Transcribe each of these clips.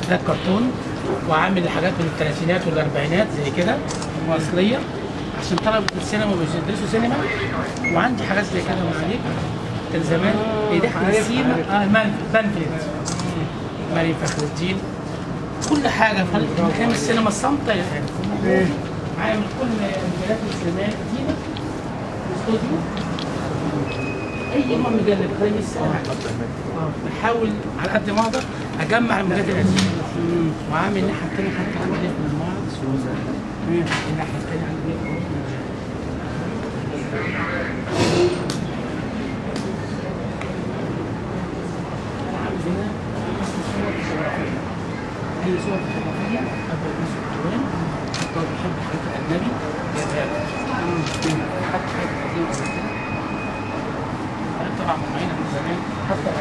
حاجات كرتون وعامل حاجات من الثلاثينات والاربعينات زي كده واصليه عشان طلبه السينما بيدرسوا سينما وعندي حاجات زي كده معاليك كان زمان بيدخل السيما اه بانفلت مريم فخر الدين كل حاجه في مكان السينما الصامته يتعمل عامل كل المجالات السينمائيه القديمه استوديو اي نوع مجلد زي السينما اه بحاول على قد ما اقدر اجمع المجلات القديمه وعامل الناحيه الثانيه حتى عندي من المعرض الناحيه الثانيه عندي عامل هنا صور فوتوغرافيه اي صور فوتوغرافيه ابدا ناس الالوان حتى بحب حاجات الاجنبي جايبها لي. حتى حاجات قديمه زي كده أنا طبعا معانا من زمان حتى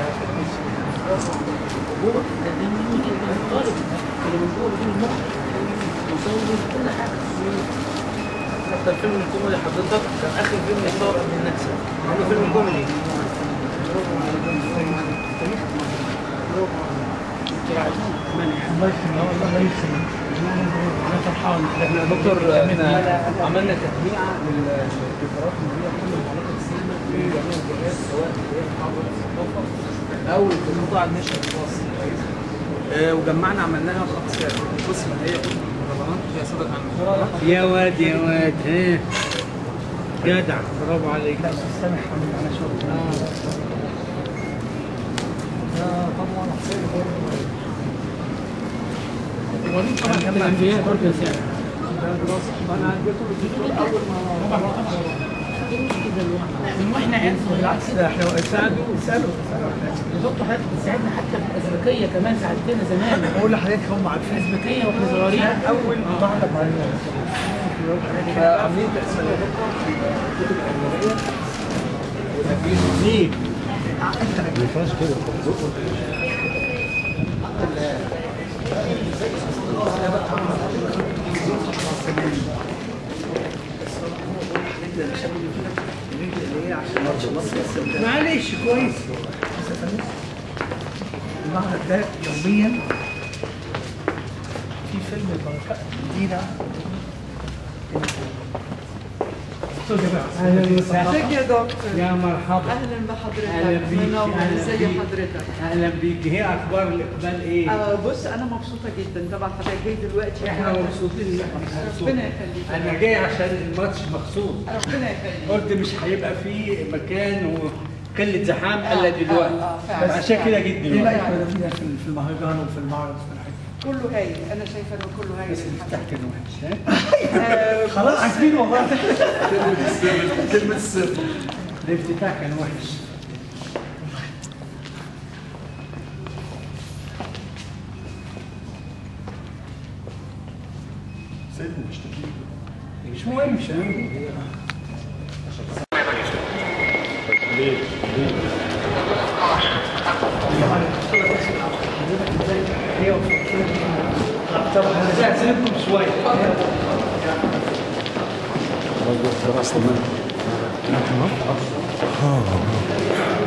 جوه ده ده مهم جدا الطالب اللي من جوه بيجيب المخ مصور كل حاجه حتى الفيلم الكوميدي حضرتك كان اخر فيلم يصور قبل النكسه هو فيلم كوميدي الله يخليك الله يخليك انا فرحان احنا يا دكتور احنا عملنا تجميع للديكورات اللي هي كل معلقه السينما في جميع الجهات سواء اللي هي محافظه الثقافه او في قطاع النشر الخاص آه، وجمعنا عملناها خط سير قسم اللي هي قسم المهرجانات فيها صدق عن المهرجانات يا واد يا واد ها جدع برافو عليك لا استاذ سامح عامل معانا شغل وليد طبعا كان الانبياء برضه يا سامح انا اديته اول ما طبعا طبعا من واحنا عيال بالعكس ده احنا ساعدوا اسالوا دكتور حضرتك بتساعدنا حتى في الازبكيه كمان ساعدتنا زمان بقول لحضرتك هم عارفين الازبكيه واحنا صغيرين اول ما بعرف عليهم فعاملين تقسيم يا دكتور في الكتب الاجنبيه ليه؟ معلش كويس المعرض ده يوميا في فيلم البركات جديدة اهلا وسهلا ازيك يا دكتور يا مرحبا اهلا بحضرتك أهلا بيك، منور أهلا ازي بيك. حضرتك اهلا بيك هي اخبار الاقبال ايه؟ آه بص انا مبسوطه جدا طبعا حضرتك جاي دلوقتي احنا مبسوطين ان احنا مبسوطين ربنا يخليك انا جاي عشان الماتش مخصوص ربنا يخليك قلت مش هيبقى فيه مكان وقله زحام آه، الا آه، دلوقتي آه، فعلا. عشان كده جيت ايه دلوقتي رأيك في في المهرجان وفي المعرض وفي الحاجات كله هايل انا شايفه انه كله هايل بس الحمد تحت لله. الوحش ها؟ آه، خلاص عارفين والله كلمه السر الافتتاح كان وحش مش مهم مش مهم طب انا هسيبكم شويه دراسة من